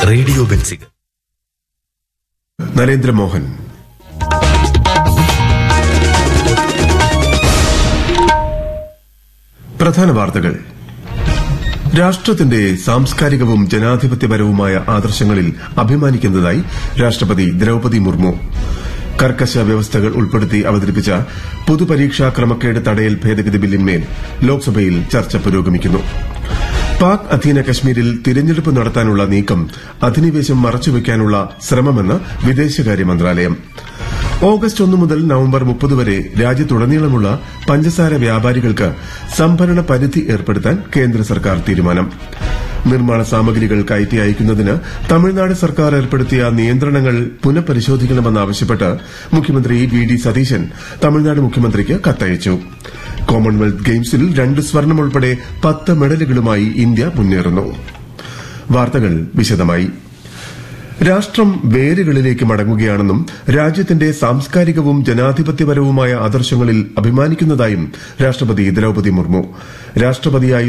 radio ബെൻസിക് Narendramohan പ്രധാന വാർത്തകൾ രാഷ്ട്രത്തിന്റെ സാംസ്കാരികവും ജനാധിപത്യപരവുമായ ആദർശങ്ങളിൽ അഭിമാനിക്കുന്നതായി രാഷ്ട്രപതി ദ്രൌപതി മുർമു കർക്കശ വ്യവസ്ഥകൾ ഉൾപ്പെടുത്തി അവതരിപ്പിച്ച പൊതുപരീക്ഷാ ക്രമക്കേട് തടയൽ ഭേദഗതി ബില്ലിന്മേൽ ലോക്സഭയിൽ ചർച്ച പുരോഗമിക്കുന്നു പാക് അധീന കശ്മീരിൽ തിരഞ്ഞെടുപ്പ് നടത്താനുള്ള നീക്കം അധിനിവേശം മറച്ചുവെക്കാനുള്ള ശ്രമമെന്ന് വിദേശകാര്യ മന്ത്രാലയം ഓഗസ്റ്റ് ഒന്ന് മുതൽ നവംബർ മുപ്പത് വരെ രാജ്യത്തുടനീളമുള്ള പഞ്ചസാര വ്യാപാരികൾക്ക് സംഭരണ പരിധി ഏർപ്പെടുത്താൻ കേന്ദ്ര സർക്കാർ തീരുമാനം നിർമ്മാണ സാമഗ്രികൾ കയറ്റി അയക്കുന്നതിന് തമിഴ്നാട് സർക്കാർ ഏർപ്പെടുത്തിയ നിയന്ത്രണങ്ങൾ പുനഃപരിശോധിക്കണമെന്നാവശ്യപ്പെട്ട് മുഖ്യമന്ത്രി വി ഡി സതീശൻ തമിഴ്നാട് മുഖ്യമന്ത്രിക്ക് കത്തയച്ചു കോമൺവെൽത്ത് ഗെയിംസിൽ രണ്ട് സ്വർണം ഉൾപ്പെടെ പത്ത് മെഡലുകളുമായി ഇന്ത്യ മുന്നേറുന്നു വാർത്തകൾ വിശദമായി രാഷ്ട്രം വേരുകളിലേക്ക് മടങ്ങുകയാണെന്നും രാജ്യത്തിന്റെ സാംസ്കാരികവും ജനാധിപത്യപരവുമായ ആദർശങ്ങളിൽ അഭിമാനിക്കുന്നതായും രാഷ്ട്രപതി ദ്രൌപതി മുർമു രാഷ്ട്രപതിയായി